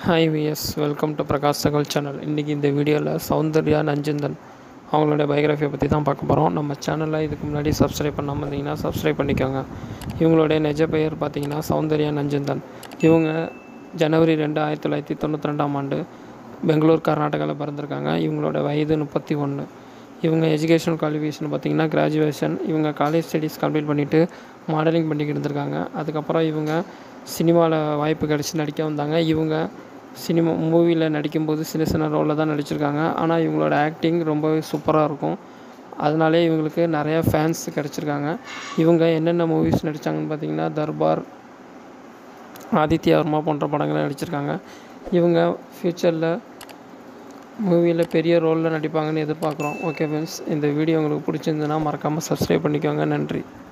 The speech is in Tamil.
hi VS welcome to Prakash தகவல் சேனல் இன்றைக்கி இந்த வீடியோவில் சௌந்தர்யா நஞ்சுந்தன் அவங்களுடைய பயோகிராஃபியை பற்றி தான் பார்க்க போகிறோம் நம்ம சேனலில் இதுக்கு முன்னாடி சப்ஸ்கிரைப் பண்ணாமல் இருந்தீங்கன்னா சப்ஸ்கிரைப் பண்ணிக்கோங்க இவங்களுடைய நிஜ பெயர் பார்த்தீங்கன்னா சௌந்தர்யா நஞ்சுந்தன் இவங்க ஜனவரி ரெண்டு ஆயிரத்தி தொள்ளாயிரத்தி தொண்ணூற்றி ரெண்டாம் ஆண்டு பெங்களூர் கர்நாடகாவில் பிறந்திருக்காங்க இவங்களோட வயது முப்பத்தி ஒன்று இவங்க எஜுகேஷனல் குவாலிஃபிகேஷன் பார்த்தீங்கன்னா கிராஜுவேஷன் இவங்க காலேஜ் ஸ்டடீஸ் கம்ப்ளீட் பண்ணிவிட்டு மாடலிங் பண்ணிக்கிட்டு இருந்திருக்காங்க அதுக்கப்புறம் இவங்க சினிமாவில் வாய்ப்பு கிடச்சி நடிக்க வந்தாங்க இவங்க சினிமா மூவியில் நடிக்கும்போது சின்ன சின்ன ரோலில் தான் நடிச்சிருக்காங்க ஆனால் இவங்களோட ஆக்டிங் ரொம்பவே சூப்பராக இருக்கும் அதனாலே இவங்களுக்கு நிறையா ஃபேன்ஸ் கிடச்சிருக்காங்க இவங்க என்னென்ன மூவிஸ் நடித்தாங்கன்னு பார்த்தீங்கன்னா தர்பார் ஆதித்யா வர்மா போன்ற படங்களை நடிச்சிருக்காங்க இவங்க ஃப்யூச்சரில் மூவியில் பெரிய ரோலில் நடிப்பாங்கன்னு எதிர்பார்க்குறோம் ஓகே ஃப்ரெண்ட்ஸ் இந்த வீடியோ உங்களுக்கு பிடிச்சிருந்துன்னா மறக்காமல் சப்ஸ்கிரைப் பண்ணிக்கோங்க நன்றி